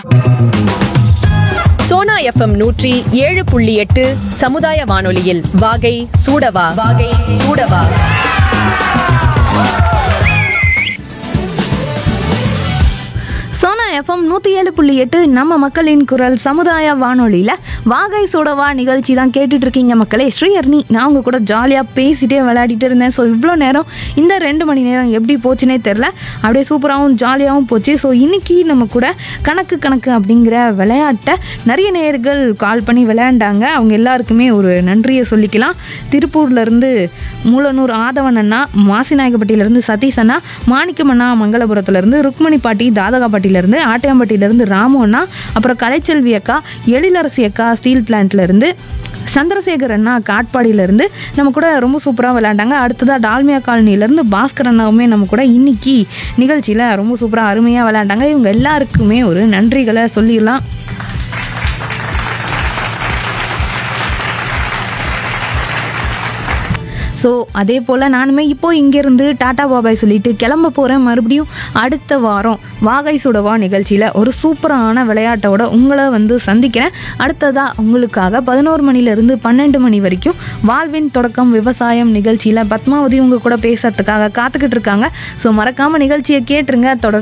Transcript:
Sona FM நூற்றி ஏழு புள்ளி எட்டு சமுதாய வானொலியில் வாகை சூடவா வாகை சூடவா சோனா எஃப்எம் நூற்றி ஏழு புள்ளி எட்டு நம்ம மக்களின் குரல் சமுதாய வானொலியில் வாகை சூடவா நிகழ்ச்சி தான் கேட்டுட்டு இருக்கீங்க மக்களே ஸ்ரீஹர்னி நான் உங்க கூட ஜாலியாக பேசிட்டே விளையாடிட்டு இருந்தேன் ஸோ இவ்வளோ நேரம் இந்த ரெண்டு மணி நேரம் எப்படி போச்சுனே தெரில அப்படியே சூப்பராகவும் ஜாலியாகவும் போச்சு ஸோ இன்னைக்கு நம்ம கூட கணக்கு கணக்கு அப்படிங்கிற விளையாட்டை நிறைய நேயர்கள் கால் பண்ணி விளையாண்டாங்க அவங்க எல்லாருக்குமே ஒரு நன்றியை சொல்லிக்கலாம் திருப்பூர்லேருந்து மூலனூர் ஆதவன் அண்ணா மாசிநாயகப்பட்டியிலேருந்து சதீஷ் அண்ணா மாணிக்கம் அண்ணா மங்களபுரத்துலேருந்து ருக்மணி பாட்டி தாதகாப்பட்டியிலேருந்து ஆட்டையாம்பட்டியிலேருந்து ராமு அண்ணா அப்புறம் கலைச்செல்வி அக்கா எழிலரசி அக்கா ஸ்டீல் பிளான்ட்லேருந்து சந்திரசேகர் அண்ணா காட்பாடியிலேருந்து நம்ம கூட ரொம்ப சூப்பராக விளையாண்டாங்க அடுத்ததாக டால்மியா காலனிலேருந்து பாஸ்கர் அண்ணாவுமே நம்ம கூட இன்னைக்கு நிகழ்ச்சியில் ரொம்ப சூப்பராக அருமையாக விளையாண்டாங்க இவங்க எல்லாருக்குமே ஒரு நன்றிகளை சொல்லிடலாம் ஸோ அதே போல் நானுமே இப்போ இங்கேருந்து டாடா பாபாய் சொல்லிட்டு கிளம்ப போகிறேன் மறுபடியும் அடுத்த வாரம் வாகை சுடவா நிகழ்ச்சியில் ஒரு சூப்பரான விளையாட்டோட உங்களை வந்து சந்திக்கிறேன் அடுத்ததாக உங்களுக்காக பதினோரு மணிலேருந்து பன்னெண்டு மணி வரைக்கும் வாழ்வின் தொடக்கம் விவசாயம் நிகழ்ச்சியில் பத்மாவதி உங்கள் கூட பேசுறதுக்காக காத்துக்கிட்டு இருக்காங்க ஸோ மறக்காமல் நிகழ்ச்சியை கேட்டுருங்க தொடர்ந்து